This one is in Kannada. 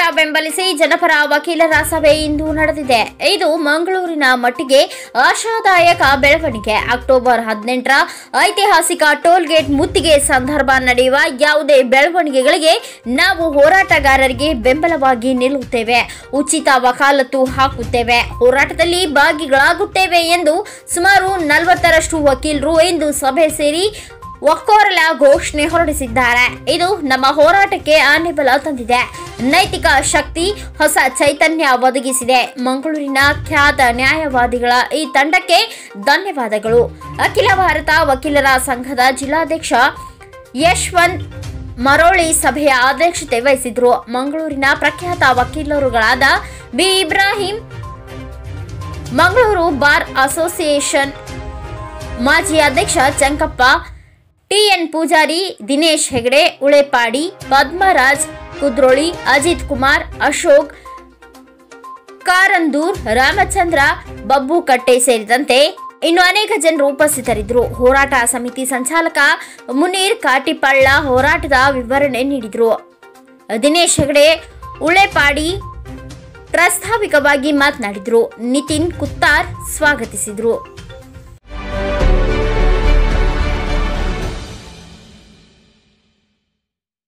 ಬೆಂಬಲಿಸಿ ಜನಪರ ವಕೀಲರ ಸಭೆ ಇಂದು ನಡೆದಿದೆ ಇದು ಮಂಗಳೂರಿನ ಮಟ್ಟಿಗೆ ಆಶಾದಾಯಕ ಬೆಳವಣಿಗೆ ಅಕ್ಟೋಬರ್ ಹದಿನೆಂಟರ ಐತಿಹಾಸಿಕ ಟೋಲ್ ಗೇಟ್ ಮುತ್ತಿಗೆ ಸಂದರ್ಭ ನಡೆಯುವ ಯಾವುದೇ ಬೆಳವಣಿಗೆಗಳಿಗೆ ನಾವು ಹೋರಾಟಗಾರರಿಗೆ ಬೆಂಬಲವಾಗಿ ನಿಲ್ಲುತ್ತೇವೆ ಉಚಿತ ವಕಾಲತ್ತು ಹಾಕುತ್ತೇವೆ ಹೋರಾಟದಲ್ಲಿ ಭಾಗಿಗಳಾಗುತ್ತೇವೆ ಎಂದು ಸುಮಾರು ನಲವತ್ತರಷ್ಟು ವಕೀಲರು ಇಂದು ಸಭೆ ಸೇರಿ ಒಕ್ಕೋರಲ ಘೋಷಣೆ ಹೊರಡಿಸಿದ್ದಾರೆ ಇದು ನಮ್ಮ ಹೋರಾಟಕ್ಕೆ ಆನೆಬಲ ತಂದಿದೆ ನೈತಿಕ ಶಕ್ತಿ ಹೊಸ ಚೈತನ್ಯ ಒದಗಿಸಿದೆ ಮಂಗಳೂರಿನ ಖ್ಯಾತ ನ್ಯಾಯವಾದಿಗಳ ಈ ತಂಡಕ್ಕೆ ಧನ್ಯವಾದಗಳು ಅಖಿಲ ಭಾರತ ವಕೀಲರ ಸಂಘದ ಜಿಲ್ಲಾಧ್ಯಕ್ಷ ಯಶವಂತ್ ಮರೋಳಿ ಸಭೆಯ ಅಧ್ಯಕ್ಷತೆ ವಹಿಸಿದ್ರು ಮಂಗಳೂರಿನ ಪ್ರಖ್ಯಾತ ವಕೀಲರುಗಳಾದ B Ibrahim Mangaluru bar association ಮಾಜಿ ಅಧ್ಯಕ್ಷ ಚಂಕಪ್ಪ ಟಿಎನ್ ಪೂಜಾರಿ ದಿನೇಶ್ ಹೆಗಡೆ ಉಳೆಪಾಡಿ ಪದ್ಮರಾಜ್ ಕುದ್ರೋಳಿ ಅಜಿತ್ ಕುಮಾರ್ ಅಶೋಕ್ ಕಾರಂದೂರ್ ರಾಮಚಂದ್ರ ಬಬ್ಬು ಕಟ್ಟೆ ಸೇರಿದಂತೆ ಇನ್ನು ಅನೇಕ ಜನರು ಉಪಸ್ಥಿತರಿದ್ದರು ಹೋರಾಟ ಸಮಿತಿ ಸಂಚಾಲಕ ಮುನೀರ್ ಕಾಟಿಪಳ್ಳ ಹೋರಾಟದ ವಿವರಣೆ ನೀಡಿದರು ದಿನೇಶ್ ಹೆಗಡೆ ಉಳೆಪಾಡಿ ಪ್ರಾಸ್ತಾವಿಕವಾಗಿ ಮಾತನಾಡಿದರು ನಿತಿನ್ ಕುತ್ತಾರ್ ಸ್ವಾಗತಿಸಿದರು